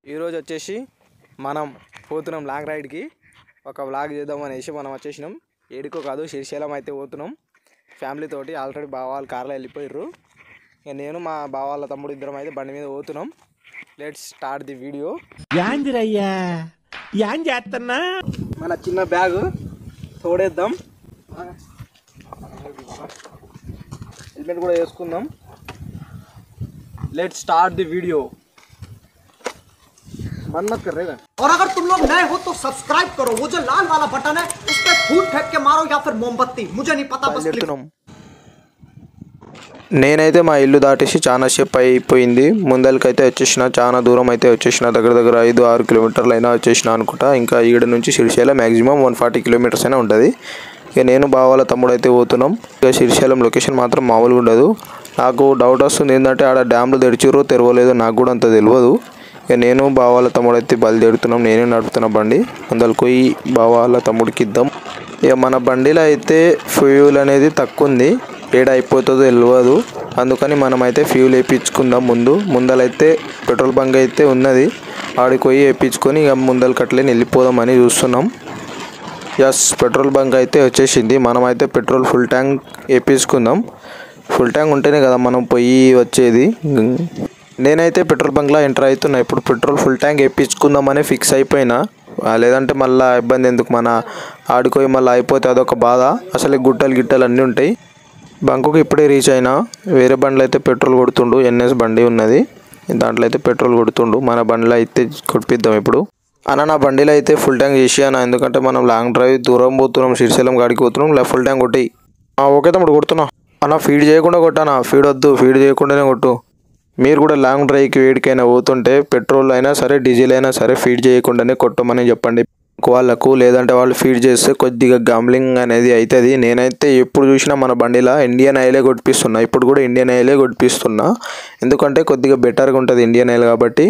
ఈరోజు వచ్చేసి మనం పోతున్నాం లాంగ్ రైడ్కి ఒక వ్లాగ్ చేద్దాం అనేసి మనం వచ్చేసినాం ఏడుకో కాదు శ్రీశైలం అయితే పోతున్నాం ఫ్యామిలీ తోటి ఆల్రెడీ బావాళ్ళు కార్లో వెళ్ళిపోయారు ఇక నేను మా బావాళ్ళ తమ్ముడు ఇద్దరం అయితే బండి మీద పోతున్నాం లెట్స్ స్టార్ట్ ది వీడియో యాందిరయ్యా యాం చేస్తున్నా మన చిన్న బ్యాగ్ తోడేద్దాం హెల్మెట్ కూడా వేసుకుందాం లెట్ స్టార్ట్ ది వీడియో మన్నత్ कर रहेगा और अगर तुम लोग नए हो तो सब्सक्राइब करो वो जो लाल वाला बटन है उस पर फूट फेंक के मारो या फिर मोमबत्ती मुझे नहीं पता बस क्लिक బయలుదేరుతున్నాం నేనైతే మా ఇల్లు దాటేసి చాలా సేపు అయిపోయింది ముందరికైతే వచ్చేసిన చాలా దూరం అయితే వచ్చేసిన దగ్గర దగ్గర ఐదు ఆరు కిలోమీటర్లు అయినా వచ్చేసిన అనుకుంటా ఇంకా ఈడ నుంచి Srisailam maximum one forty kilometres అయినా ఉంటుంది ఇక నేను బావాల తమ్ముడు అయితే పోతున్నాం ఇక శ్రీశైలం లొకేషన్ మాత్రం మామూలుగా ఉండదు నాకు డౌట్ వస్తుంది ఏంటంటే ఆడ డ్యామ్లు తెరిచిరో తెరవలేదో నాకు కూడా అంత తెలియదు ఇక నేను బావాల తమ్ముడు అయితే బయలుదేరుతున్నాం నేనే నడుపుతున్న బండి అందులో పోయి బావాల తమ్ముడికి ఇద్దాం ఇక మన బండిలో అయితే ఫ్యూల్ అనేది తక్కువ ఉంది ఏడ అయిపోతుందో తెలియదు అందుకని మనం అయితే ఫ్యూల్ వేయించుకుందాం ముందు ముందలైతే పెట్రోల్ బంక్ అయితే ఉన్నది ఆడికి పోయి వేయించుకొని ఇక ముందలకి అట్లే వెళ్ళిపోదామని చూస్తున్నాం ఎస్ పెట్రోల్ బంక్ అయితే వచ్చేసింది మనం అయితే పెట్రోల్ ఫుల్ ట్యాంక్ వేపించుకుందాం ఫుల్ ట్యాంక్ ఉంటేనే కదా మనం పోయి వచ్చేది నేనైతే పెట్రోల్ బంక్లో ఎంటర్ అవుతున్నా ఇప్పుడు పెట్రోల్ ఫుల్ ట్యాంక్ వేయించుకుందామని ఫిక్స్ అయిపోయినా ఆ, లేదంటే మళ్ళీ ఇబ్బంది ఎందుకు మన ఆడుకోయి మళ్ళీ అయిపోతే అదొక బాధ అసలు గుట్టలు గిట్టలు అన్నీ ఉంటాయి బంకుకి ఇప్పుడే రీచ్ అయినా వేరే బండ్లో అయితే పెట్రోల్ కొడుతుండు ఎన్ఎస్ బండి ఉన్నది దాంట్లో అయితే పెట్రోల్ కొడుతుండు మన బండిలో అయితే కొట్టిద్దాం ఇప్పుడు అన్న నా బండిలో అయితే ఫుల్ ట్యాంక్ చేసి అన్న ఎందుకంటే మనం లాంగ్ డ్రైవ్ దూరం పోతున్నాం శ్రీశైలం గాడికి పోతున్నాం ఇలా ఫుల్ ట్యాంక్ కొట్టి ఓకే తమ్ముడు కొడుతున్నా అన్న ఫీడ్ చేయకుండా కొట్టానా ఫీడ్ వద్దు ఫీడ్ చేయకుండానే కొట్టు మీరు కూడా లాంగ్ డ్రైవ్కి వేడికైనా పోతుంటే పెట్రోల్ అయినా సరే డీజిల్ అయినా సరే ఫీడ్ చేయకుండానే కొట్టమని చెప్పండి వాళ్ళకు లేదంటే వాళ్ళు ఫీడ్ చేస్తే కొద్దిగా గంబ్లింగ్ అనేది అవుతుంది నేనైతే ఎప్పుడు చూసినా మన బండిలో ఇండియన్ ఆయిలే కొట్టిస్తున్నా ఇప్పుడు కూడా ఇండియన్ ఆయిలే కొట్టిస్తున్నా ఎందుకంటే కొద్దిగా బెటర్గా ఉంటుంది ఇండియన్ ఆయిల్ కాబట్టి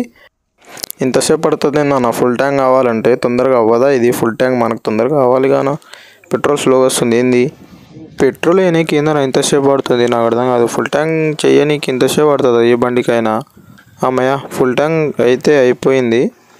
ఇంతసేపు పడుతుంది నా ఫుల్ ట్యాంక్ కావాలంటే తొందరగా అవ్వదా ఇది ఫుల్ ట్యాంక్ మనకు తొందరగా కావాలి కానా పెట్రోల్ స్లోగా వస్తుంది ఏంది పెట్రోల్ వేయనీకి ఏందన్నా ఇంతసేపు పడుతుంది నాకు అర్థం కాదు ఫుల్ ట్యాంక్ చేయనీకి ఇంతసేపు పడుతుంది ఏ బండికైనా అమ్మయ్య ఫుల్ ట్యాంక్ అయితే అయిపోయింది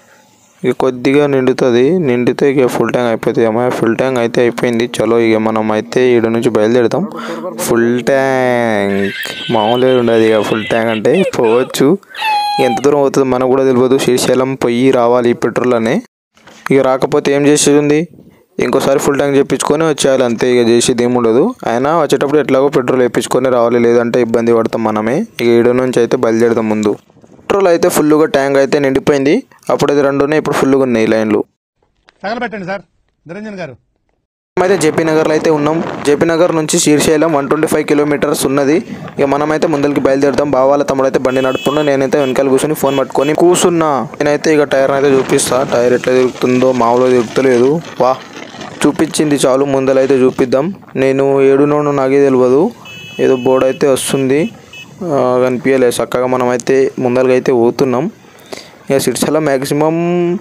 ఇక కొద్దిగా నిండుతుంది నిండితే ఇక ఫుల్ ట్యాంక్ అయిపోతుంది అమ్మాయి ఫుల్ ట్యాంక్ అయితే అయిపోయింది చలో ఇక మనం అయితే ఈడ నుంచి బయలుదేరుతాం ఫుల్ ట్యాంక్ మామూలుగా ఉండదు ఇక ఫుల్ ట్యాంక్ అంటే పోవచ్చు ఎంత దూరం అవుతుందో మనకు కూడా తెలియదు శ్రీశైలం పొయ్యి రావాలి ఈ పెట్రోల్ అని ఇక రాకపోతే ఏం చేసేది ఉంది ఇంకోసారి ఫుల్ ట్యాంక్ చేయించుకొని వచ్చేయాలి అంతే ఇక చేసేది ఏమి ఉండదు అయినా వచ్చేటప్పుడు ఎట్లాగో పెట్రోల్ వేయించుకొని రావాలి లేదంటే ఇబ్బంది పడతాం మనమే ఇక ఈడ నుంచి అయితే బయలుదేరుతాం ముందు పెట్రోల్ అయితే ఫుల్గా ట్యాంక్ అయితే నిండిపోయింది అప్పుడైతే రెండునే ఇప్పుడు ఫుల్గా ఉన్నాయి లైన్లు తగలబెట్టండి సార్ నిరంజన్ గారు అయితే జేపీ నగర్లో అయితే ఉన్నాం జేపీ నగర్ నుంచి Srisailam one twenty five kilometres ఉన్నది ఇక మనమైతే ముందరికి బయలుదేరుతాం బావాల తమ్ముడు అయితే బండి నడుపుతున్నా నేనైతే వెనకాల కూర్చొని ఫోన్ పట్టుకొని కూర్చున్నా నేనైతే ఇక టైర్ అయితే చూపిస్తా టైర్ ఎట్లా తిరుగుతుందో మామూలుగా తిరుగుతలేదు వా చూపించింది చాలు ముందలైతే చూపిద్దాం నేను ఏడునోడు నాకే తెలియదు ఏదో బోర్డు అయితే వస్తుంది ఆ, కనిపించలేదు చక్కగా మనమైతే ముందరగా అయితే పోతున్నాం ఇక శ్రీశైలం మ్యాక్సిమం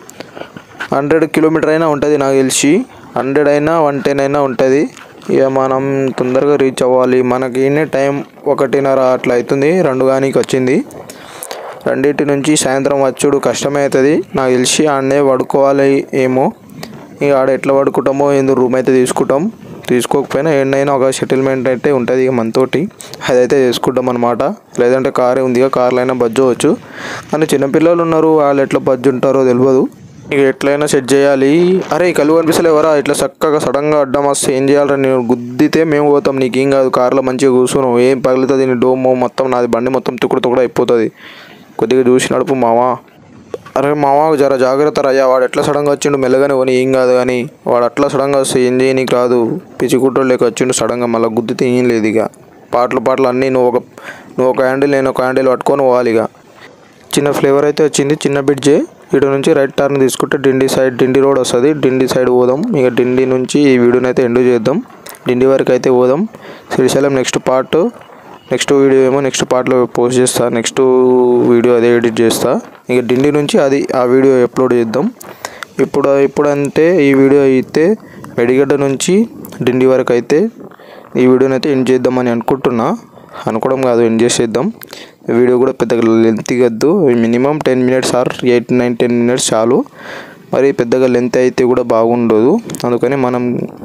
హండ్రెడ్ కిలోమీటర్ అయినా ఉంటుంది నాకు తెలిసి హండ్రెడ్ అయినా వన్ టెన్ అయినా ఉంటుంది ఇక మనం తొందరగా రీచ్ అవ్వాలి మనకి ఈయనే టైం ఒకటిన్నర అట్లా అవుతుంది రెండు గానికి వచ్చింది రెండింటి నుంచి సాయంత్రం వచ్చుడు కష్టమే అవుతుంది నాకు తెలిసి ఆడనే పడుకోవాలి ఏమో ఇక ఆడ ఎట్లా పడుకుంటామో ఏందో రూమ్ అయితే తీసుకుంటాం తీసుకోకపోయినా ఎన్నైనా ఒక సెటిల్మెంట్ అయితే ఉంటుంది ఇక మనతోటి అదైతే చేసుకుంటాం అనమాట లేదంటే కారే ఉంది ఇక కార్లో అయినా బజ్జవచ్చు కానీ చిన్నపిల్లలు ఉన్నారు వాళ్ళు ఎట్లా బజ్జు ఉంటారో తెలియదు ఇక ఎట్లయినా సెట్ చేయాలి అరే ఈ కళ్ళు కనిపిస్తలేవరా ఇట్లా చక్కగా సడన్గా అడ్డం వస్తే ఏం చేయాలరా నేను గుద్దితే మేము పోతాం నీకేం కాదు కార్లో మంచిగా కూర్చున్నావు ఏం పగులుతుంది నీ డోము మొత్తం నాది బండి మొత్తం తుక్కుడు తుక్కుడు అయిపోతుంది కొద్దిగా చూసి నడుపు మావా అరే మావా జర జాగ్రత్త రయ్యా వాడు ఎట్లా సడన్గా వచ్చిండు మెల్లగానే కొని ఏం కాదు కానీ వాడు అట్లా సడన్గా వస్తే ఏం చేయనీకి రాదు పిచ్చికుట్టోడు లేక వచ్చిండు సడన్గా మళ్ళీ గుద్దితే ఏం లేదు ఇక పాటలు పాటలు అన్నీ నువ్వు ఒక నువ్వు ఒక హ్యాండిల్ నేను ఒక హ్యాండిల్ పట్టుకొని పోవాలి ఇక చిన్న ఫ్లేవర్ అయితే వచ్చింది చిన్న బ్రిడ్జే ఇటు నుంచి రైట్ టర్న్ తీసుకుంటే డిండి సైడ్ డిండి రోడ్ వస్తుంది డిండి సైడ్ పోదాం ఇక డిండి నుంచి ఈ వీడియోని అయితే ఎండ్ చేద్దాం డిండి వరకు అయితే పోదాం Srisailam next part next video ఏమో నెక్స్ట్ పార్ట్లో పోస్ట్ చేస్తా నెక్స్ట్ వీడియో అదే ఎడిట్ చేస్తా ఇక డిండి నుంచి అది ఆ వీడియో అప్లోడ్ చేద్దాం ఇప్పుడు ఇప్పుడంటే ఈ వీడియో అయితే మెడిగడ్డ నుంచి డిండి వరకు అయితే ఈ వీడియోని అయితే ఎండ్ చేద్దామని అనుకుంటున్నా అనుకోవడం కాదు ఎండ్ చేసేద్దాం వీడియో కూడా పెద్దగా లెంత్ వద్దు minimum ten minutes or eight nine ten minutes చాలు మరి పెద్దగా లెంత్ అయితే కూడా బాగుండదు అందుకని మనం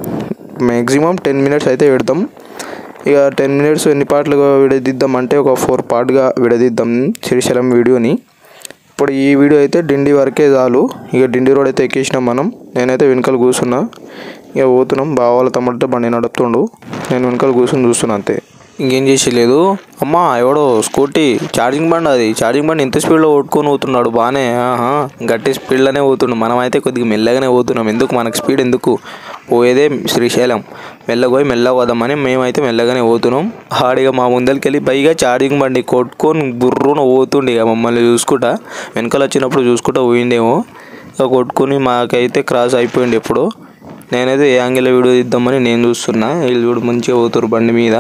మ్యాక్సిమం టెన్ మినిట్స్ అయితే పెడతాం ఇక టెన్ మినిట్స్ ఎన్ని పార్ట్లుగా విడదీద్దాం అంటే ఒక ఫోర్ పార్ట్గా విడదీద్దాం శ్రీశైలం వీడియోని ఇప్పుడు ఈ వీడియో అయితే డిండి వరకే చాలు ఇక డిండి రోడ్ అయితే ఎక్కేసినాం మనం నేనైతే వెనకాల కూర్చున్నా ఇక పోతున్నాం బావాల తమ్ముడితో బండి నడుపుతుండు నేను వెనకాల కూర్చొని చూస్తున్నా అంతే ఇంకేం చేసేలేదు అమ్మా ఎవడో స్కూటీ ఛార్జింగ్ బండి అది ఛార్జింగ్ బండి ఎంత స్పీడ్లో కొట్టుకొని పోతున్నాడు బాగానే ఆహా గట్టి స్పీడ్లోనే పోతుండు మనమైతే కొద్దిగా మెల్లగానే పోతున్నాం ఎందుకు మనకు స్పీడ్ ఎందుకు పోయేదే శ్రీశైలం మెల్లగా పోయి మెల్లగా పోదామని మేమైతే మెల్లగానే పోతున్నాం హాడిగా మా ముందరికి వెళ్ళి పైగా ఛార్జింగ్ బండి కొట్టుకొని బుర్రున పోతుండే ఇక మమ్మల్ని చూసుకుంటా వెనకాల వచ్చినప్పుడు చూసుకుంటా పోయిండేమో ఇక కొట్టుకొని మాకైతే క్రాస్ అయిపోయింది ఎప్పుడు నేనైతే ఏ యాంగిల్లో వీడియో తీద్దామని నేను చూస్తున్నా వీళ్ళు చూడు మంచిగా పోతారు బండి మీద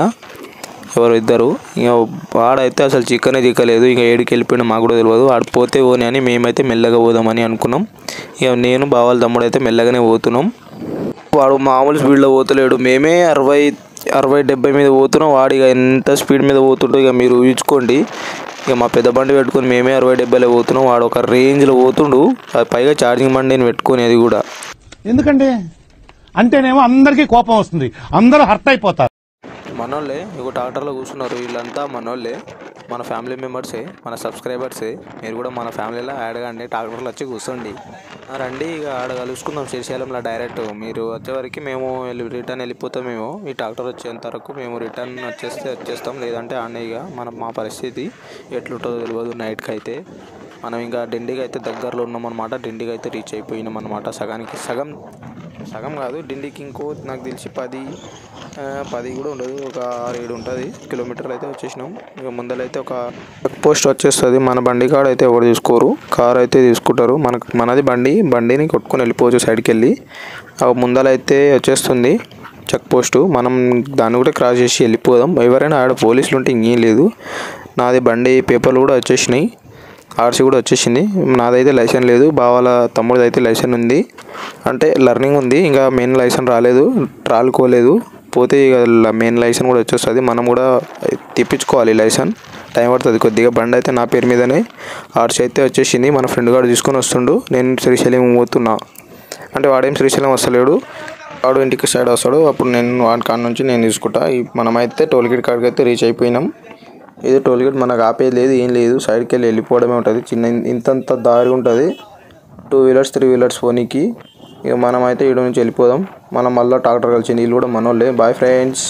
ఎవరు ఇద్దరు ఇక వాడైతే అసలు చిక్కనే చిక్కలేదు ఇక ఏడికి వెళ్ళిపోయినా మాకు కూడా తెలియదు వాడు పోతే పోని అని మేమైతే మెల్లగా పోదామని అనుకున్నాం ఇక నేను బావాల తమ్ముడు అయితే మెల్లగానే పోతున్నాం వాడు మామూలు స్పీడ్లో పోతలేడు మేమే అరవై అరవై డెబ్బై మీద పోతున్నాం వాడు ఇక ఎంత స్పీడ్ మీద పోతుంటో ఇక మీరు ఊహించుకోండి ఇక మా పెద్ద బండి పెట్టుకొని మేమే అరవై డెబ్బైలో పోతున్నాం వాడు ఒక రేంజ్లో పోతుండు అది పైగా ఛార్జింగ్ బండి నేను పెట్టుకొని అది కూడా ఎందుకండి అంటేనేమో అందరికీ కోపం వస్తుంది అందరూ హర్ట్ అయిపోతారు మనోళ్ళే ఇగో ట్రాక్టర్లో కూర్చున్నారు వీళ్ళంతా మనోళ్ళే మన ఫ్యామిలీ మెంబర్సే మన సబ్స్క్రైబర్సే మీరు కూడా మన ఫ్యామిలీలో యాడ్ కండి ట్రాక్టర్లో వచ్చి కూర్చోండి ఆ, రండి ఇక ఆడ కలుసుకుందాం శ్రీశైలంలో డైరెక్ట్ మీరు వచ్చేవరకు మేము వెళ్ళి రిటర్న్ వెళ్ళిపోతాం మేము ఈ ట్రాక్టర్ వచ్చేంత వరకు మేము రిటర్న్ వచ్చేస్తే వచ్చేస్తాం లేదంటే ఆడే ఇక మన మా పరిస్థితి ఎట్లుంటుందో తెలియదు నైట్కి అయితే మనం ఇంకా డిండికి అయితే దగ్గరలో ఉన్నాం అనమాట డిండికి అయితే రీచ్ అయిపోయినాం అనమాట సగానికి సగం సగం కాదు డిండికి ఇంకో నాకు తెలిసి పది ఆ, పది కూడా ఉండదు ఒక ఆరు ఏడు ఉంటుంది కిలోమీటర్లు అయితే వచ్చేసినాం ఇక ముందరైతే ఒక చెక్ పోస్ట్ వచ్చేస్తుంది మన బండి కాడ అయితే ఎవరు తీసుకోరు కార్ అయితే తీసుకుంటారు మనకు మనది బండి బండిని కొట్టుకొని వెళ్ళిపోవచ్చు సైడ్కి వెళ్ళి ఆ ముందలైతే వచ్చేస్తుంది చెక్ పోస్టు మనం దాన్ని కూడా క్రాస్ చేసి వెళ్ళిపోదాం ఎవరైనా ఆడ పోలీసులు ఉంటే ఇంకేం లేదు నాది బండి పేపర్లు కూడా వచ్చేసినాయి ఆర్సీ కూడా వచ్చేసింది నాదైతే లైసెన్స్ లేదు బావాల తమ్ముడిది అయితే లైసెన్స్ ఉంది అంటే లర్నింగ్ ఉంది ఇంకా మెయిన్ లైసెన్స్ రాలేదు రాలుకోలేదు పోతే ఇక మెయిన్ లైసెన్స్ కూడా వచ్చేస్తుంది మనం కూడా తెప్పించుకోవాలి లైసెన్స్ టైం పడుతుంది కొద్దిగా బండి అయితే నా పేరు మీదనే ఆర్సీ అయితే వచ్చేసింది మన ఫ్రెండ్ గారు తీసుకొని వస్తుండు నేను శ్రీశైలం పోతున్నా అంటే వాడేం శ్రీశైలం వస్తలేడు వాడు ఇంటికి సైడ్ వస్తాడు అప్పుడు నేను వాడి కాడ నుంచి నేను తీసుకుంటా ఈ మనమైతే టోల్ గేట్ కాడికి అయితే రీచ్ అయిపోయినాం ఇది టోల్ గేట్ మనకు ఆపేది లేదు ఏం లేదు సైడ్కి వెళ్ళి వెళ్ళిపోవడమే ఉంటుంది చిన్న ఇంతంత దారి ఉంటుంది టూ వీలర్స్ త్రీ వీలర్స్ పోనీకి ఇక మనం అయితే ఇక్కడ నుంచి వెళ్ళిపోదాం మనం మళ్ళీ ట్రాక్టర్ కలిసింది వీళ్ళు కూడా మనోళ్ళే బాయ్ ఫ్రెండ్స్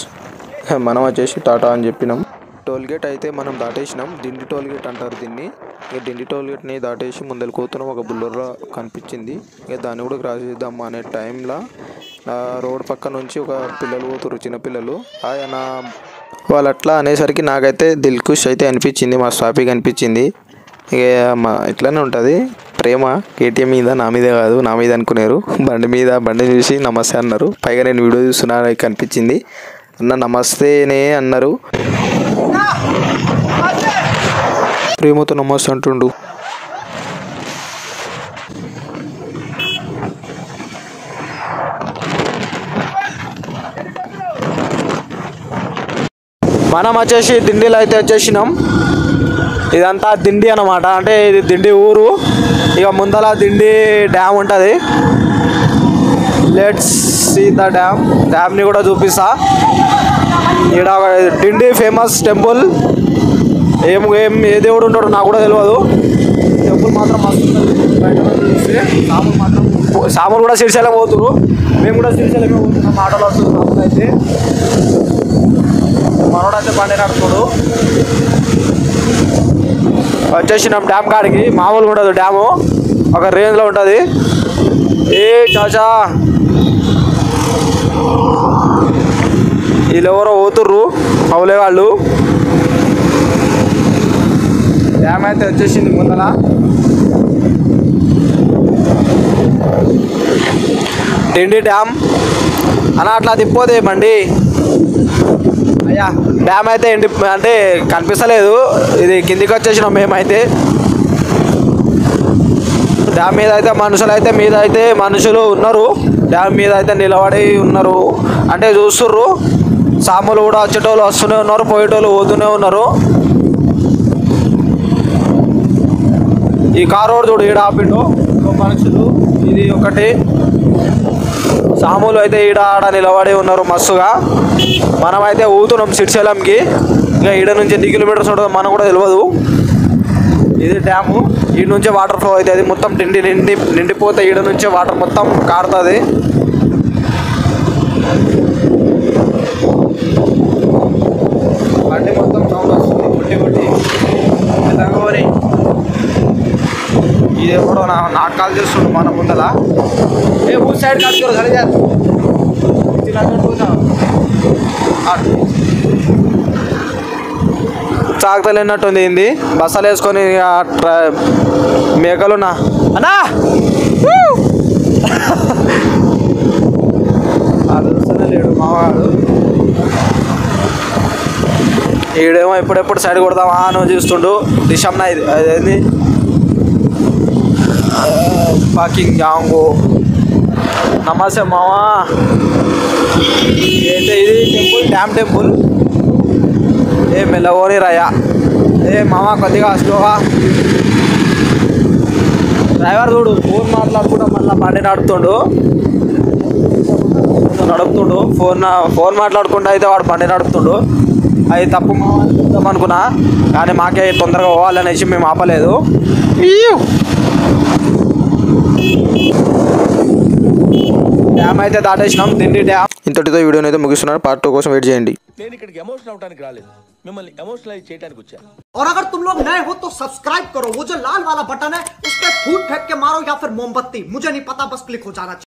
మనం వచ్చేసి టాటా అని చెప్పినాం టోల్ గేట్ అయితే మనం దాటేసినాం దిండి టోల్ గేట్ అంటారు దీన్ని ఇక దిండి టోల్ గేట్ని దాటేసి ముందరికి పోతున్నాం ఒక బుల్లర్లో కనిపించింది ఇక దాన్ని కూడా క్రాస్ చేద్దాం అనే టైంలో రోడ్ పక్క నుంచి ఒక పిల్లలు పోతున్నారు చిన్నపిల్లలు ఆయన వాళ్ళు అట్లా అనేసరికి నాకైతే దిల్కుష్ అయితే అనిపించింది మా స్వాపికి అనిపించింది ఇక మా ఇట్లానే ఉంటుంది ప్రేమ కేటీఎం మీద నా మీద కాదు నా మీద అనుకున్నారు బండి మీద బండి చూసి నమస్తే అన్నారు పైగా నేను వీడియో చూస్తున్నా నాకు కనిపించింది అన్న నమస్తేనే అన్నారు ప్రేమతో నమస్తే అంటుండు మనం వచ్చేసి దిండిలో అయితే వచ్చేసినాం ఇదంతా దిండి అన్నమాట అంటే ఇది దిండి ఊరు ఇక ముందల దిండి డ్యామ్ ఉంటుంది లెట్స్ సీ ద డ్యామ్ డ్యామ్ని కూడా చూపిస్తా ఇక్కడ ఒక దిండి ఫేమస్ టెంపుల్ ఏం ఏం ఏ దేవుడు ఉంటాడో నాకు కూడా తెలియదు టెంపుల్ మాత్రం మస్తు ఉంటుంది. బయట నుంచి చూస్తే సాములు మాత్రం సాములు కూడా శ్రీశైలం పోతున్నారు మేము కూడా శ్రీశైలమే పోతున్నాం ఆటోలో వస్తున్నాం అయితే మనోడైతే బండి నడుపుతాడు వచ్చేసినాం డ్యామ్ కాడికి మామూలుగా ఉండదు డ్యాము ఒక రేంజ్లో ఉంటుంది ఏ చాచా వీళ్ళు ఎవరో పోతుర్రు అవులే వాళ్ళు డ్యామ్ అయితే వచ్చేసింది ముందర డిండి డ్యామ్ అన్న అట్లా తిప్పోదే బండి అయ్యా డ్యామ్ అయితే ఎండి అంటే కనిపిస్తలేదు ఇది కిందికి వచ్చేసినాం మేమైతే డ్యామ్ మీద అయితే మనుషులు అయితే మీద అయితే మనుషులు ఉన్నారు డ్యామ్ మీద అయితే నిలబడి ఉన్నారు అంటే చూస్తుర్రు సాములు కూడా వచ్చేటోళ్ళు వస్తూనే ఉన్నారు పోయేటోళ్ళు పోతూనే ఉన్నారు ఈ కారు వాడు చూడు ఈడ ఆపిండు ఇంకో మనుషులు ఇది ఒకటి సాములు అయితే ఈడ ఆడ నిలబడి ఉన్నారు మస్తుగా మనమైతే ఊతున్నాం సిరిశలంకి ఇంకా ఈడ నుంచి ఎన్ని కిలోమీటర్స్ ఉంటుందో మనకు కూడా తెలియదు ఇది డ్యాము ఈడ నుంచే వాటర్ ఫ్లో అవుతుంది మొత్తం నిండి నిండి నిండిపోతే ఈడ నుంచే వాటర్ మొత్తం కారుతుంది బండి మొత్తం సౌండ్ వస్తుంది కొట్టి కొట్టి తగ్గవరి ఇది ఎప్పుడో నా నాకు కాల్ చేస్తుండు మన ముందల ఏ ఊ సైడ్ కాదు సరే సాగుతలేనట్టుంది ఏంది బస్సలు వేసుకొని ఆ ట్ర- మేకలున్నా అన్నా వూ! అది వస్తూనే లేడు మావాడు ఈడేమో ఎప్పుడెప్పుడు సైడ్ కొడదామా అని చూస్తుండు దిశమ్న ఇది అదేంది పాకింగ్ జాంగు నమస్తే మావా అయితే ఇది టెంపుల్ డ్యామ్ టెంపుల్ ఏ మెల్లగోని రాయా ఏ మామ కొద్దిగా స్లోగా డ్రైవర్ చూడు ఫోన్ మాట్లాడుకుంటా మళ్ళీ బండి నడుపుతుండు నడుపుతుండు ఫోన్ ఫోన్ మాట్లాడుకుంటూ అయితే వాడు బండి నడుపుతుండు అది తప్పు మామ అని చెప్దాం అనుకున్నా కానీ మాకే తొందరగా పోవాలనేసి మేము ఆపలేదు డ్యామ్ అయితే దాటేసినాం దిండి డ్యామ్ ఇంతటితో వీడియోని అయితే ముగిస్తున్నాను పార్ట్ టూ కోసం వెయిట్ చేయండి నేను ఇక్కడికి ఎమోషన్ అవడానికి రాలేదు మిమ్మల్ని ఎమోషనలైజ్ చేయడానికి వచ్చాను और अगर तुम लोग नए हो तो सब्सक्राइब करो वो जो लाल वाला बटन है उस पर फूट फेंक के मारो या फिर मोमबत्ती मुझे नहीं पता बस क्लिक हो जाना चाहिए